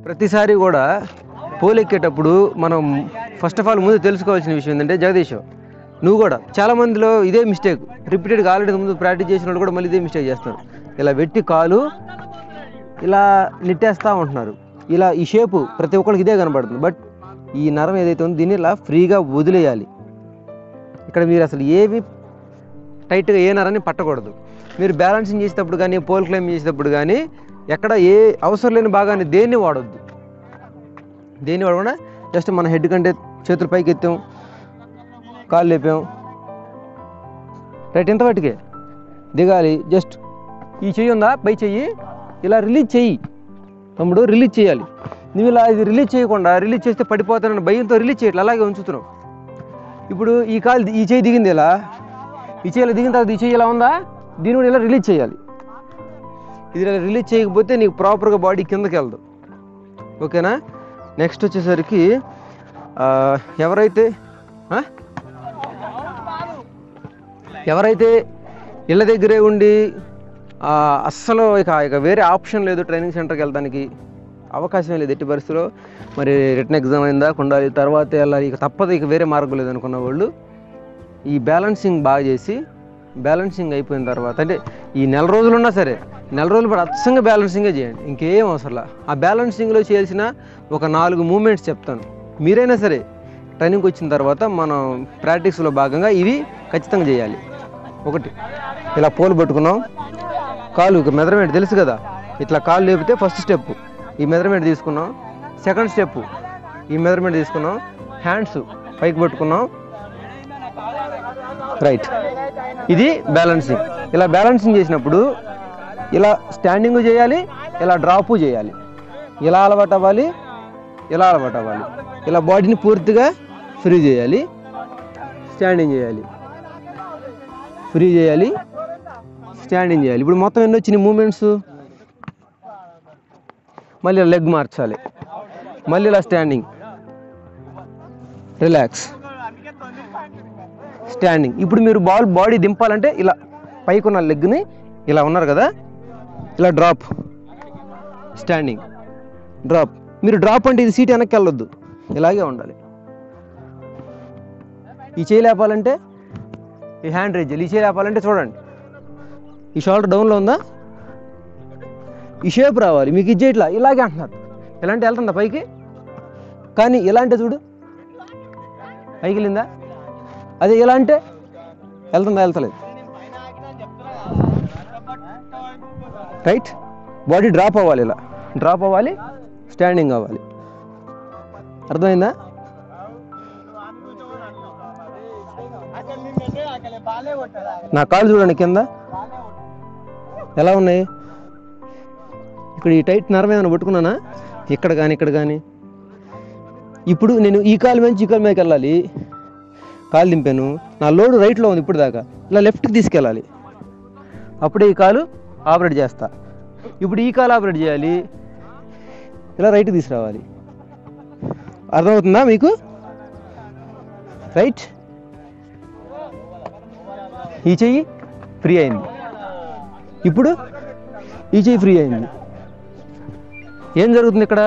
ప్రతిసారి కూడా పోల్ ఎక్కేటప్పుడు మనం ఫస్ట్ ఆఫ్ ఆల్ ముందు తెలుసుకోవాల్సిన విషయం ఏంటంటే జగదీష్ నువ్వు కూడా చాలా మందిలో ఇదే మిస్టేక్ రిపీటెడ్గా ఆల్రెడీ ముందు ప్రాక్టీస్ చేసిన వాళ్ళు కూడా మళ్ళీ ఇదే మిస్టేక్ చేస్తున్నారు ఇలా పెట్టి కాలు ఇలా నెట్టేస్తూ ఉంటున్నారు ఇలా ఈ షేపు ప్రతి ఒక్కరికి ఇదే కనబడుతుంది బట్ ఈ నరం ఏదైతే ఉందో దీన్ని ఇలా ఫ్రీగా వదిలేయాలి ఇక్కడ మీరు అసలు ఏవి టైట్గా ఏ నరాన్ని పట్టకూడదు మీరు బ్యాలెన్సింగ్ చేసేటప్పుడు కానీ పోల్ క్లైమ్ చేసేటప్పుడు కానీ ఎక్కడ ఏ అవసరం లేని భాగాన్ని దేన్ని వాడొద్దు దేన్ని వాడకుండా జస్ట్ మన హెడ్ కంటే చేతులు పైకి ఎత్తాం కాళ్ళు లేపాం రైట్ ఎంత పట్టుకే దిగాలి జస్ట్ ఈ చెయ్యి ఉందా పై చెయ్యి ఇలా రిలీజ్ చెయ్యి తమ్ముడు రిలీజ్ చేయాలి నువ్వు ఇలా ఇది రిలీజ్ చేయకుండా రిలీజ్ చేస్తే పడిపోతానని భయంతో రిలీజ్ చేయట్లేదు అలాగే ఉంచుతున్నావు ఇప్పుడు ఈ కాలు ఈ చేయి దిగింది ఇలా ఈ చేయి ఇలా దిగిన తర్వాత ఈ చేయి ఇలా ఉందా దీని కూడా ఇలా రిలీజ్ చేయాలి ఇది ఇలా రిలీజ్ చేయకపోతే నీకు ప్రాపర్గా బాడీ కిందకి వెళ్దు ఓకేనా నెక్స్ట్ వచ్చేసరికి ఆ, ఎవరైతే ఆ? ఎవరైతే ఇళ్ళ దగ్గరే ఉండి ఆ, అస్సలు ఇక ఇక వేరే ఆప్షన్ లేదు ట్రైనింగ్ సెంటర్కి వెళ్ళడానికి అవకాశం లేదు ఎట్టి పరిస్థితిలో మరి రిటర్న్ ఎగ్జామ్ అయిందా ఉండాలి తర్వాత వెళ్ళాలి ఇక తప్పదు ఇక వేరే మార్గం లేదు అనుకున్న వాళ్ళు ఈ బ్యాలెన్సింగ్ బాగా చేసి బ్యాలెన్సింగ్ అయిపోయిన తర్వాత అంటే ఈ నెల రోజులు ఉన్నా సరే నెల రోజులు పాటు అచ్చంగా బ్యాలెన్సింగే చేయండి ఇంకేం అవసరంలా ఆ బ్యాలెన్సింగ్లో చేయాల్సిన ఒక నాలుగు మూమెంట్స్ చెప్తాను మీరైనా సరే ట్రైనింగ్కి వచ్చిన తర్వాత మనం ప్రాక్టీస్లో భాగంగా ఇవి ఖచ్చితంగా చేయాలి ఒకటి ఇలా పోలు పట్టుకున్నాం కాలు ఇక మెజర్మెంట్ తెలుసు కదా ఇట్లా కాలు లేపితే ఫస్ట్ స్టెప్ ఈ మెజర్మెంట్ తీసుకున్నాం సెకండ్ స్టెప్ ఈ మెజర్మెంట్ తీసుకున్నాం హ్యాండ్స్ పైకి పట్టుకున్నాం రైట్ ఇది బ్యాలెన్సింగ్ ఇలా బ్యాలెన్సింగ్ చేసినప్పుడు ఇలా స్టాండింగ్ చేయాలి ఇలా డ్రాపు చేయాలి ఇలా అలవాటు అవ్వాలి ఇలా అలవాటు అవ్వాలి ఇలా బాడీని పూర్తిగా ఫ్రీ చేయాలి స్టాండింగ్ చేయాలి ఫ్రీ చేయాలి స్టాండింగ్ చేయాలి ఇప్పుడు మొత్తం ఎన్ని వచ్చినాయి మూమెంట్స్ మళ్ళీ ఇలా లెగ్ మార్చాలి మళ్ళీ ఇలా స్టాండింగ్ రిలాక్స్ స్టాండింగ్ ఇప్పుడు మీరు బాల్ బాడీ దింపాలంటే ఇలా పైకి ఉన్న లెగ్ని ఇలా ఉన్నారు కదా ఇలా డ్రాప్ స్టాండింగ్ డ్రాప్ మీరు డ్రాప్ అంటే ఇది సీట్ వెనక్కి వెళ్ళొద్దు ఇలాగే ఉండాలి ఈ చేయి లేపాలంటే ఈ హ్యాండ్ రేజ్ ఈ చేయి లేపాలంటే చూడండి ఈ షోల్డర్ డౌన్లో ఉందా ఈ షేప్ రావాలి మీకు ఇది ఇట్లా ఇలాగే అంటున్నారు ఇలాంటి వెళ్తుందా పైకి కానీ ఇలా అంటే చూడు పైకి వెళ్ళిందా అదే ఇలా అంటే వెళ్తుందా వెళ్తలేదు రైట్ బాడీ డ్రాప్ అవ్వాలి ఇలా డ్రాప్ అవ్వాలి స్టాండింగ్ అవ్వాలి అర్థమైందా నా కాళ్ళు చూడండి కింద ఎలా ఉన్నాయి ఇక్కడ ఈ టైట్ నరం ఏమైనా పట్టుకున్నానా ఇక్కడ కానీ ఇక్కడ కానీ ఇప్పుడు నేను ఈ కాలు నుంచి ఈ కాలు మీదకి వెళ్ళాలి కాలు దింపాను నా లోడు రైట్లో ఉంది ఇప్పుడు దాకా ఇలా లెఫ్ట్కి తీసుకెళ్ళాలి అప్పుడే ఈ కాలు ఆపరేట్ చేస్తా ఇప్పుడు ఈ కాలు ఆపరేట్ చేయాలి ఇలా రైట్కి తీసుకురావాలి అర్థమవుతుందా మీకు రైట్ ఈ చెయ్యి ఫ్రీ అయింది ఇప్పుడు ఈ చెయ్యి ఫ్రీ అయింది ఏం జరుగుతుంది ఇక్కడ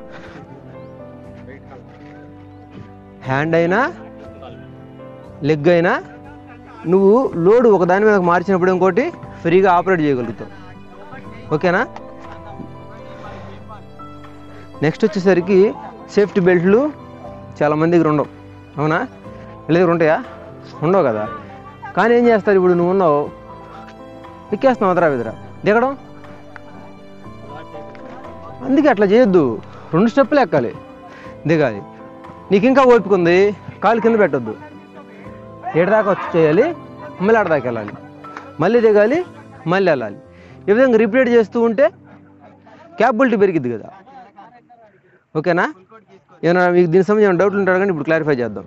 హ్యాండ్ అయినా లెగ్ అయినా నువ్వు లోడ్ ఒక దాని మీద మార్చినప్పుడు ఇంకోటి ఫ్రీగా ఆపరేట్ చేయగలుగుతావు ఓకేనా నెక్స్ట్ వచ్చేసరికి సేఫ్టీ బెల్ట్లు చాలా మంది దగ్గర ఉండవు అవునా వీళ్ళ దగ్గర ఉంటాయా ఉండవు కదా కానీ ఏం చేస్తారు ఇప్పుడు నువ్వు ఉన్నావు ఎక్కేస్తున్నావు అదరా విదరా దిగడం అందుకే అట్లా చేయొద్దు రెండు స్టెప్పులు ఎక్కాలి దిగాలి నీకు ఇంకా ఓపిక ఉంది కాలు కింద పెట్టొద్దు ఏడదాకా వచ్చి చేయాలి మళ్ళీ ఆడదాకా వెళ్ళాలి మళ్ళీ దిగాలి మళ్ళీ వెళ్ళాలి ఈ విధంగా రిపీట్ చేస్తూ ఉంటే క్యాపబిలిటీ పెరిగిద్ది కదా ఓకేనా ఏమైనా మీకు దీని సంబంధించిన డౌట్లు ఉంటారు కానీ ఇప్పుడు క్లారిఫై చేద్దాం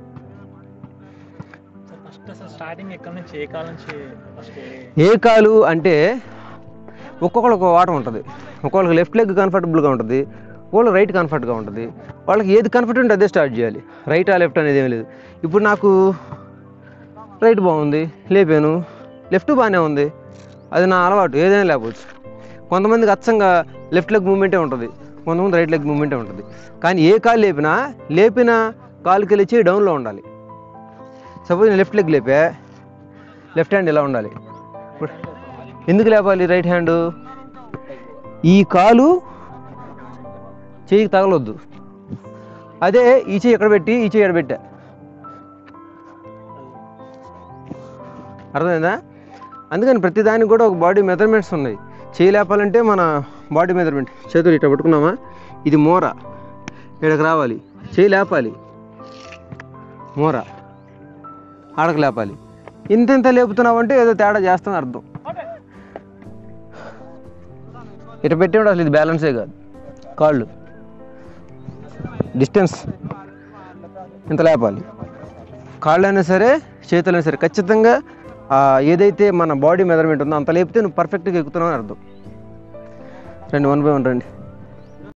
ఫస్ట్ అసలు స్టార్టింగ్ ఎక్కడి నుంచి ఏ కాలం నుంచి ఫస్ట్ ఏ కాలు అంటే ఒక్కొక్కరికి ఒక వాటం ఉంటుంది ఒక్కొక్కరికి లెఫ్ట్ లెగ్ కంఫర్టబుల్గా ఉంటుంది వాళ్ళు రైట్ కంఫర్ట్గా ఉంటుంది వాళ్ళకి ఏది కంఫర్ట్ ఉంటే అదే స్టార్ట్ చేయాలి రైట్ ఆ లెఫ్ట్ అనేది ఏమీ లేదు ఇప్పుడు నాకు రైట్ బాగుంది లేపాను లెఫ్ట్ బాగానే ఉంది అది నా అలవాటు ఏదైనా లేకపోవచ్చు కొంతమందికి అచ్చంగా లెఫ్ట్ లెగ్ మూమెంటే ఉంటుంది కొంతమంది రైట్ లెగ్ మూమెంటే ఉంటుంది కానీ ఏ కాలు లేపినా లేపిన కాలుకి వెళ్ళి చేయి డౌన్లో ఉండాలి సపోజ్ నేను లెఫ్ట్ లెగ్ లేపా లెఫ్ట్ హ్యాండ్ ఇలా ఉండాలి ఇప్పుడు ఎందుకు లేపాలి రైట్ హ్యాండ్ ఈ కాలు చెయ్యికి తగలొద్దు అదే ఈ చెయ్యి ఎక్కడ పెట్టి ఈ చెయ్యి ఎక్కడ పెట్టా అర్థమైందా అందుకని ప్రతి దానికి కూడా ఒక బాడీ మెజర్మెంట్స్ ఉన్నాయి చేయి లేపాలంటే మన బాడీ మెజర్మెంట్ చేతులు ఇట్లా పట్టుకున్నామా ఇది మోర ఇక్కడికి రావాలి చేయి లేపాలి మోర ఆడకు లేపాలి ఇంత ఇంత లేపుతున్నావంటే ఏదో తేడా చేస్తాను అర్థం ఇటు పెట్టి అసలు ఇది బ్యాలెన్సే కాదు కాళ్ళు డిస్టెన్స్ ఇంత లేపాలి కాళ్ళైనా సరే చేతులైనా సరే ఖచ్చితంగా ఆ, ఏదైతే మన బాడీ మెజర్మెంట్ ఉందో అంత లేపితే నువ్వు పర్ఫెక్ట్గా ఎక్కుతున్నావు అని అర్థం రండి వన్ బై వన్ రండి